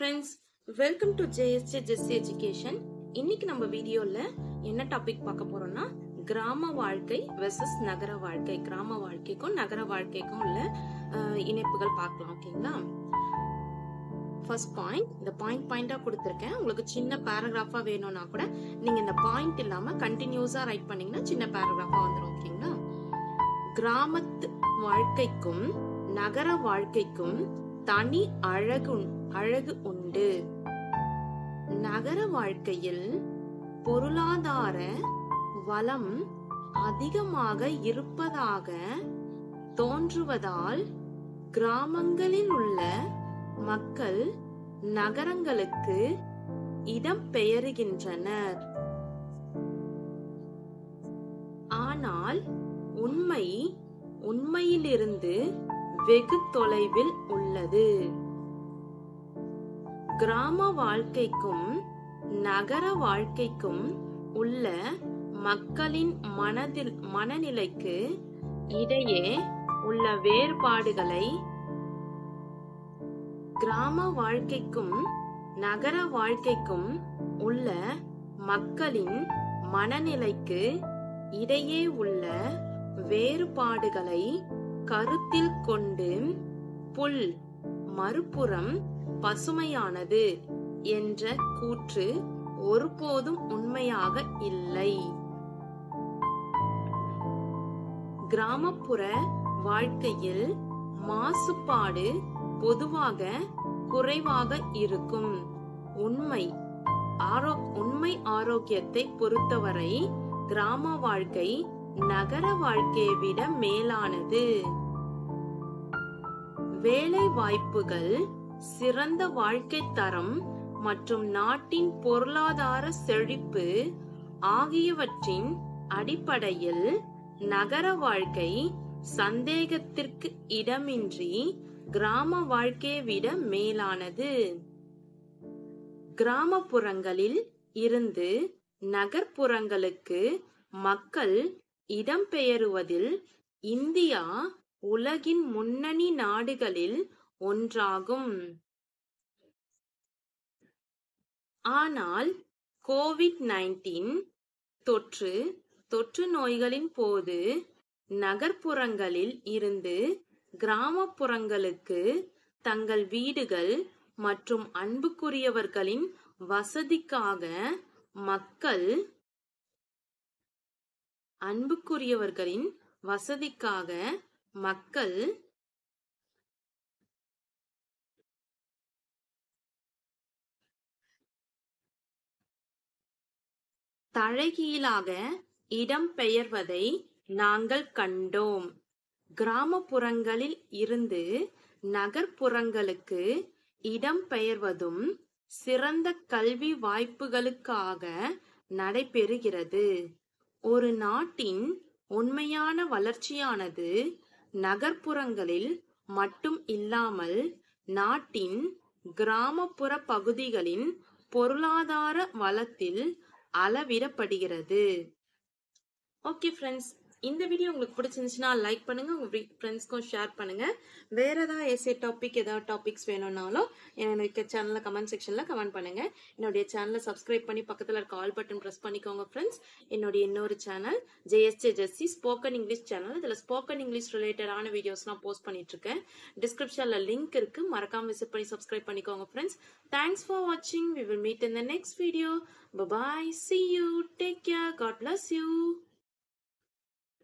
friends welcome to JSJ Jessy education இன்னைக்கு நம்ம வீடியோல என்ன டாபிக் பார்க்க போறோம்னா கிராம வாழ்க்கை வெர்சஸ் நகர வாழ்க்கை கிராம வாழ்க்கைக்கும் நகர வாழ்க்கைக்கும் உள்ள அஹ், இணைப்புகள் பார்க்கலாம் ஓகேங்களா ஃபர்ஸ்ட் பாயிண்ட் இந்த பாயிண்ட் பாயிண்டா கொடுத்துருக்கேன் உங்களுக்கு சின்ன பேராகிராஃபா வேணும்னா கூட நீங்க இந்த பாயிண்ட் இல்லாம கண்டினியூஸா ரைட் பண்ணீங்கன்னா சின்ன பேராகிராஃபா வந்துடும் ஓகேங்களா கிராமத்து வாழ்க்கைக்கும் நகர வாழ்க்கைக்கும் தனி அழகு அழகு உண்டு நகர வாழ்க்கையில் பொருளாதார வளம் அதிகமாக இருப்பதாக தோன்றுவதால் கிராமங்களில் உள்ள மக்கள் நகரங்களுக்கு இடம் பெயருகின்றனர் ஆனால் உண்மை உண்மையிலிருந்து வெகு தொலைவில் உள்ளது கிராம வாழ்க்கைக்கும் நகர வாழ்க்கைக்கும் உள்ள மக்களின் மனதில் மனநிலைக்கு இடையே உள்ள வேறுபாடுகளை கிராம வாழ்க்கைக்கும் நகர வாழ்க்கைக்கும் உள்ள மக்களின் மனநிலைக்கு இடையே உள்ள வேறுபாடுகளை கருத்தில் கொண்டு புல் மறுபுறம் பசுமையானது என்ற கூற்று ஒருபோதும் உண்மையாக இல்லை கிராமப்புற வாழ்க்கையில் மாசுபாடு பொதுவாக குறைவாக இருக்கும் உண்மை ஆரோ உண்மை ஆரோக்கியத்தை பொறுத்தவரை கிராம வாழ்க்கை நகர வாழ்க்கையை விட மேலானது வேலை வாய்ப்புகள் சிறந்த வாழ்க்கை தரம் மற்றும் நாட்டின் பொருளாதார செழிப்பு ஆகியவற்றின் அடிப்படையில் நகர வாழ்க்கை சந்தேகத்திற்கு இடமின்றி கிராம வாழ்க்கையை விட மேலானது கிராமப்புறங்களில் இருந்து நகர்ப்புறங்களுக்கு மக்கள் இடம்பெயருவதில் இந்தியா உலகின் முன்னணி நாடுகளில் ஒன்றாகும் ஆனால் கோவிட் நைன்டீன் தொற்று தொற்று நோய்களின் போது நகர்ப்புறங்களில் இருந்து கிராமப்புறங்களுக்கு தங்கள் வீடுகள் மற்றும் அன்புக்குரியவர்களின் வசதிக்காக மக்கள் அன்புக்குரியவர்களின் வசதிக்காக மக்கள் தழைகீழாக இடம்பெயர்வதை நாங்கள் கண்டோம் கிராமப்புறங்களில் இருந்து நகர்ப்புறங்களுக்கு இடம்பெயர்வதும் சிறந்த கல்வி வாய்ப்புகளுக்காக நடைபெறுகிறது ஒரு நாட்டின் உண்மையான வளர்ச்சியானது நகர்ப்புறங்களில் மட்டும் இல்லாமல் நாட்டின் கிராமப்புற பகுதிகளின் பொருளாதார வளத்தில் அளவிடப்படுகிறது ஓகே ஃப்ரெண்ட்ஸ் இந்த வீடியோ உங்களுக்கு பிடிச்சிருந்துச்சுன்னா லைக் பண்ணுங்க உங்க ஃப்ரெண்ட்ஸ்க்கும் ஷேர் பண்ணுங்க வேற ஏதாவது எஸ்ஏ டாபிக் ஏதாவது டாபிக்ஸ் வேணும்னாலும் என்னோட சேனல்ல கமெண்ட் செக்ஷன்ல கமெண்ட் பண்ணுங்க என்னுடைய சேனலை சப்ஸ்கிரைப் பண்ணி பக்கத்துல இருக்க ஆல் பட்டன் பிரஸ் பண்ணிக்கோங்க ஃப்ரெண்ட்ஸ் என்னுடைய இன்னொரு channel JSJ Jessy spoken English channel இதுல ஸ்போக்கன் இங்கிலீஷ் ரிலேட்டடான வீடியோஸ்லாம் போஸ்ட் பண்ணிட்டு இருக்கேன் டிஸ்கிரிப்ஷன்ல லிங்க் இருக்கு மறக்காம விசிட் பண்ணி சப்ஸ்கிரைப் பண்ணிக்கோங்க ஃப்ரெண்ட்ஸ் தேங்க்ஸ் ஃபார் வாட்சிங் we will meet in the next video bye bye see you take care God bless you